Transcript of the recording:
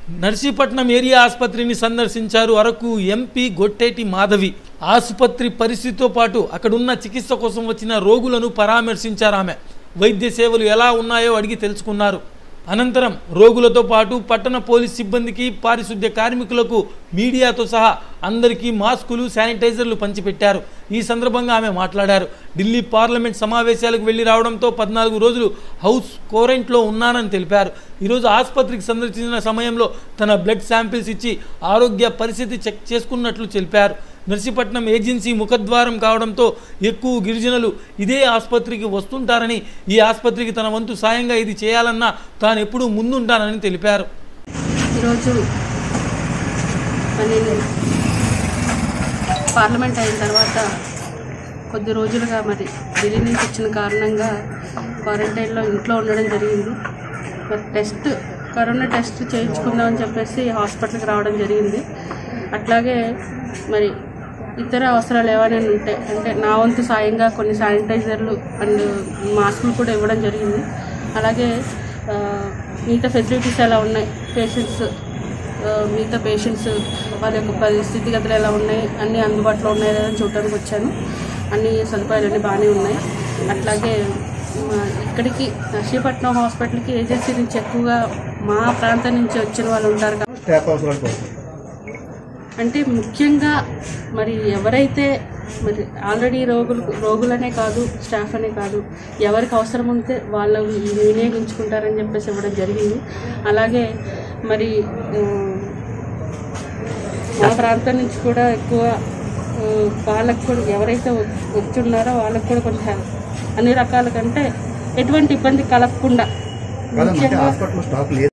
Narsipatnam area ఆసుపత్రిని సందర్శించారు Araku MP గొట్టేటి Madhavi ఆసుపత్రి పరిస్థితితో పాటు అక్కడున్న చికిత్స కోసం వచ్చిన రోగులను పరామర్శించారు ఆమె వైద్య సేవలు ఎలా ఉన్నాయో అడిగి తెలుసుకున్నారు అనంతరం రోగులతో పాటు పట్టణ పోలీస్ సిబ్బందికి పారిశుద్ధ్య కార్మికులకు మీడియాతో సహా అందరికీ మాస్కులు శానిటైజర్లు పంచిపెట్టారు ఈ సందర్భంగా ఆమె మాట్లాడారు ఢిల్లీ పార్లమెంట్ సమావేశాలకు వెళ్లి రావడంతో పద్నాలుగు రోజులు హౌస్ క్వారంట్లో ఉన్నానని తెలిపారు ఈరోజు ఆసుపత్రికి సందర్శించిన సమయంలో తన బ్లడ్ శాంపిల్స్ ఇచ్చి ఆరోగ్య పరిస్థితి చెక్ చేసుకున్నట్లు తెలిపారు నర్సీపట్నం ఏజెన్సీ ముఖద్వారం కావడంతో ఎక్కువ గిరిజనులు ఇదే ఆసుపత్రికి వస్తుంటారని ఈ ఆసుపత్రికి తన వంతు సాయంగా ఇది చేయాలన్నా తాను ఎప్పుడూ ముందుంటానని తెలిపారు ఈరోజు నేను పార్లమెంట్ అయిన తర్వాత కొద్ది రోజులుగా మరి ఢిల్లీ నుంచి వచ్చిన కారణంగా క్వారంటైన్లో ఇంట్లో ఉండడం జరిగింది మరి టెస్ట్ కరోనా టెస్ట్ చేయించుకుందామని చెప్పేసి హాస్పిటల్కి రావడం జరిగింది అట్లాగే మరి ఇతర అవసరాలు ఏమైనా ఉంటే అంటే నా వంతు సాయంగా కొన్ని శానిటైజర్లు అండ్ మాస్కులు కూడా ఇవ్వడం జరిగింది అలాగే ఆ, మిగతా ఫెసిలిటీస్ ఎలా ఉన్నాయి పేషెంట్స్ ఆ, మిగతా పేషెంట్స్ వాళ్ళ యొక్క పరి- స్థితిగతులు ఎలా ఉన్నాయి అన్నీ అందుబాటులో ఉన్నాయి లేదని చూడడానికి వచ్చాను అన్ని సదుపాయాలన్నీ బాగానే ఉన్నాయి అట్లాగే మా ఇక్కడికి నర్సీపట్నం హాస్పిటల్కి ఏజెన్సీ నుంచి ఎక్కువగా మా ప్రాంతం నుంచి వచ్చిన వాళ్ళు ఉంటారు కాబట్టి స్టాఫ్ అవసరాల కోసం అంటే ముఖ్యంగా మరి ఎవరైతే మరి ఆల్రెడీ రోగులు రోగులనే కాదు స్టాఫ్ అనే కాదు ఎవరికి అవసరం ఉంటే వాళ్ళు వినియోగించుకుంటారని చెప్పేసి ఇవ్వడం జరిగింది అలాగే మరి ఆ, మా ప్రాంతం నుంచి కూడా ఎక్కువ ఆ, వాళ్ళకు కూడా ఎవరైతే వ- వచ్చి ఉన్నారో వాళ్ళకు కూడా కొంచెం అన్ని రకాల కంటే ఎటువంటి ఇబ్బంది కలగకుండా కాదమ్మా అంటే ముఖ్యంగా హాస్పిటల్ స్టాక్ లేదు